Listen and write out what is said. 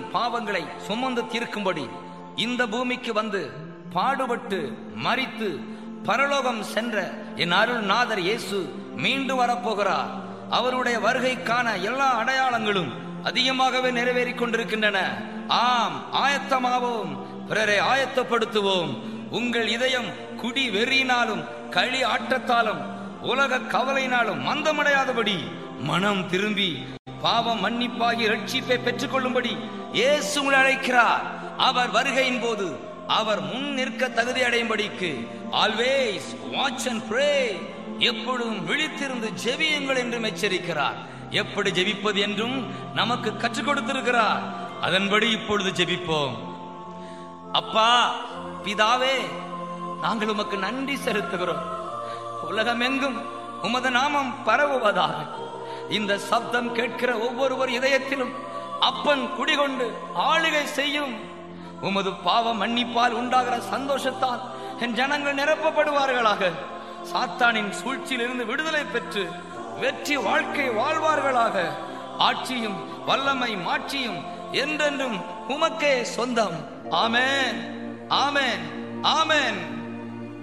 பாவங்களை சுமந்து தீர்க்கும்படி இந்த பூமிக்கு வந்து பாடுபட்டு மரித்து பரலோகம் சென்ற என் அருள்நாதர் இயேசு மீண்டு வரப்போகிறார் அவருடைய வருகைக்கான எல்லா அடையாளங்களும் அதிகமாகவே நிறைவேறிக் கொண்டிருக்கின்றன ஆம் ஆயத்தமாவோம் பிறரை ஆயத்தப்படுத்துவோம் உங்கள் இதயம் குடி வெறியினாலும் களி ஆட்டத்தாலும் உலக கவலையினாலும் மந்தமடையாதபடி மனம் திரும்பி பாவம் மன்னிப்பாகி ரட்சிப்பை பெற்றுக்கொள்ளும்படி இயேசு உங்களை அழைக்கிறார் அவர் வருகையின் போது அவர் முன் நிற்க தகுதி அடையும்படிக்கு ஆல்வேஸ் வாட்ச் அண்ட் ப்ரே எப்பொழுதும் விழித்திருந்து ஜெபியுங்கள் என்றும் எச்சரிக்கிறார் எப்படி ஜெபிப்பது என்றும் நமக்கு கற்றுக் கொடுத்திருக்கிறார் அதன்படி இப்பொழுது ஜெபிப்போம் அப்பா பிதாவே நாங்கள் உமக்கு நன்றி செலுத்துகிறோம் உலகமெங்கும் உமது நாமம் பரவுவதாக இந்த சப்தம் கேட்கிற ஒவ்வொருவர் இதயத்திலும் அப்பன் குடிகொண்டு ஆளுகை செய்யும் உமது பாவ மன்னிப்பால் உண்டாகிற சந்தோஷத்தால் என் ஜனங்கள் நிரப்பப்படுவார்களாக சாத்தானின் சூழ்ச்சியிலிருந்து விடுதலை பெற்று வெற்றி வாழ்க்கை வாழ்வார்களாக ஆட்சியும் வல்லமை மாட்சியும் என்றென்றும் உமக்கே சொந்தம் ஆமென் ஆமென் ஆமென்